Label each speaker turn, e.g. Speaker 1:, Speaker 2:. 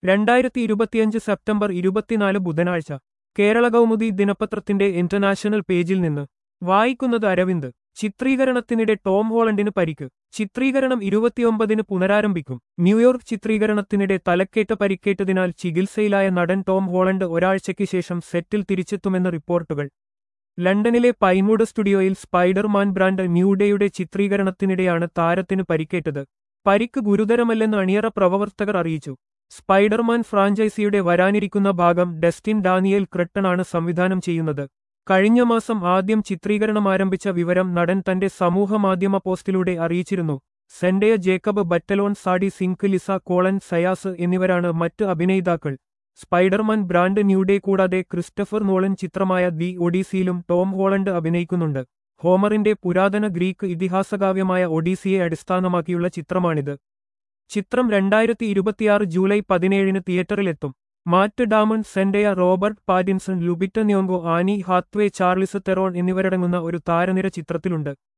Speaker 1: രണ്ടായിരത്തി ഇരുപത്തിയഞ്ച് സെപ്റ്റംബർ ഇരുപത്തിനാല് ബുധനാഴ്ച കേരള കൗമുദി ദിനപത്രത്തിന്റെ ഇന്റർനാഷണൽ പേജിൽ നിന്ന് വായിക്കുന്നത് അരവിന്ദ് ചിത്രീകരണത്തിനിടെ ടോം ഹോളണ്ടിന് പരിക്ക് ചിത്രീകരണം ഇരുപത്തിയൊമ്പതിന് പുനരാരംഭിക്കും ന്യൂയോർക്ക് ചിത്രീകരണത്തിനിടെ തലക്കേറ്റ പരിക്കേറ്റതിനാൽ ചികിത്സയിലായ നടൻ ടോം ഹോളണ്ട് ഒരാഴ്ചയ്ക്ക് ശേഷം സെറ്റിൽ തിരിച്ചെത്തുമെന്ന് റിപ്പോർട്ടുകൾ ലണ്ടനിലെ പൈൻവുഡ് സ്റ്റുഡിയോയിൽ സ്പൈഡർമാൻ ബ്രാൻഡ് ന്യൂഡേയുടെ ചിത്രീകരണത്തിനിടെയാണ് താരത്തിന് പരിക്കേറ്റത് പരിക്ക് ഗുരുതരമല്ലെന്ന് അണിയറ പ്രവർത്തകർ അറിയിച്ചു സ്പൈഡർമാൻ ഫ്രാഞ്ചൈസിയുടെ വരാനിരിക്കുന്ന ഭാഗം ഡെസ്റ്റിൻ ഡാനിയേൽ ക്രിട്ടണാണ് സംവിധാനം ചെയ്യുന്നത് കഴിഞ്ഞ മാസം ആദ്യം ചിത്രീകരണം ആരംഭിച്ച വിവരം നടൻ തന്റെ സമൂഹമാധ്യമ പോസ്റ്റിലൂടെ അറിയിച്ചിരുന്നു Zendaya Jacob Batalon Sadie Sink Lisa Colon Zayas എന്നിവരാണ് മറ്റ് അഭിനേതാക്കൾ സ്പൈഡർമാൻ ബ്രാൻഡ് ന്യൂഡേ കൂടാതെ ക്രിസ്റ്റഫർ നോളൻ ചിത്രമായ ദി ഒഡീസിയിലും ടോം ഹോളണ്ട് അഭിനയിക്കുന്നുണ്ട് ഹോമറിന്റെ പുരാതന ഗ്രീക്ക് ഇതിഹാസകാവ്യമായ ഒഡീസിയെ അടിസ്ഥാനമാക്കിയുള്ള ചിത്രമാണിത് ചിത്രം രണ്ടായിരത്തി ഇരുപത്തിയാറ് ജൂലൈ പതിനേഴിന് തിയേറ്ററിലെത്തും Matt Damon Zendaya Robert Pattinson Lupita Nyong'o Anne Hathaway Charlize Theron എന്നിവരടങ്ങുന്ന ഒരു താരനിര ചിത്രത്തിലുണ്ട്